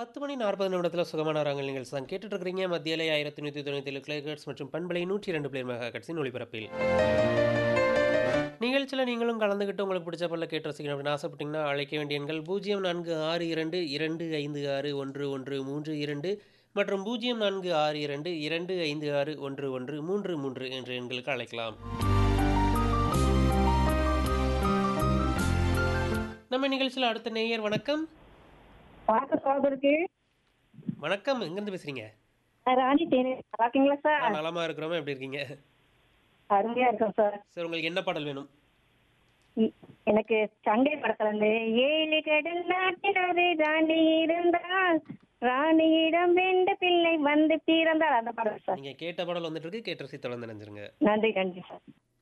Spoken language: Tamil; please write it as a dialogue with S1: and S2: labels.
S1: 10 மணி 40 நிமிடத்துல சுகமான ராகங்கள் நிகழ்ச்சி தான் கேட்டுட்டு இருக்கிறீங்க மத்தியிலே 1197 கிலோஹெர்ட்ஸ் மற்றும் பண்பலை 102 பிளேர் மெகாஹெர்ட்ஸின் ஒளிபரப்பில் நிகழ்ச்சியில் நீங்களும் கலந்துக்கிட்டு உங்களுக்கு பிடிச்ச பல்ல கேட்டு ரசிக்கணும் அப்படின்னு ஆசைப்பட்டீங்கன்னா அழைக்க வேண்டிய எண்கள் பூஜ்ஜியம் நான்கு ஆறு இரண்டு இரண்டு ஐந்து ஆறு ஒன்று ஒன்று மூன்று இரண்டு மற்றும் பூஜ்ஜியம் நான்கு ஆறு இரண்டு இரண்டு ஐந்து ஆறு ஒன்று ஒன்று மூன்று மூன்று என்ற எண்களுக்கு அழைக்கலாம் நம்ம நிகழ்ச்சியில் அடுத்த நேயர் வணக்கம்
S2: வணக்கம் சகோதரருக்கு
S1: வணக்கம் எங்கேருந்து பேசுறீங்க
S2: ராணி தேனி நல்லா இருக்கீங்களா சார்
S1: நான் நலமா இருக்கிறோமா எப்படி இருக்கீங்க
S2: அருமையா இருக்கோம் சார்
S1: சார் உங்களுக்கு என்ன பாடல் வேணும்
S2: ம், எனக்கு சங்கை படத்துல இருந்து ஏழு கடல் நாட்டில் ஒரு ராணி இருந்தால் ராணியிடம் வெண்ட பிள்ளை வந்து பிறந்தாள் அந்த படம் சார்
S1: நீங்க கேட்ட பாடல் வந்துட்டு இருக்கு கேட்டு ரசி தொடர்ந்து நினைஞ்சிருங்க
S2: நன்றி நன்றி சார்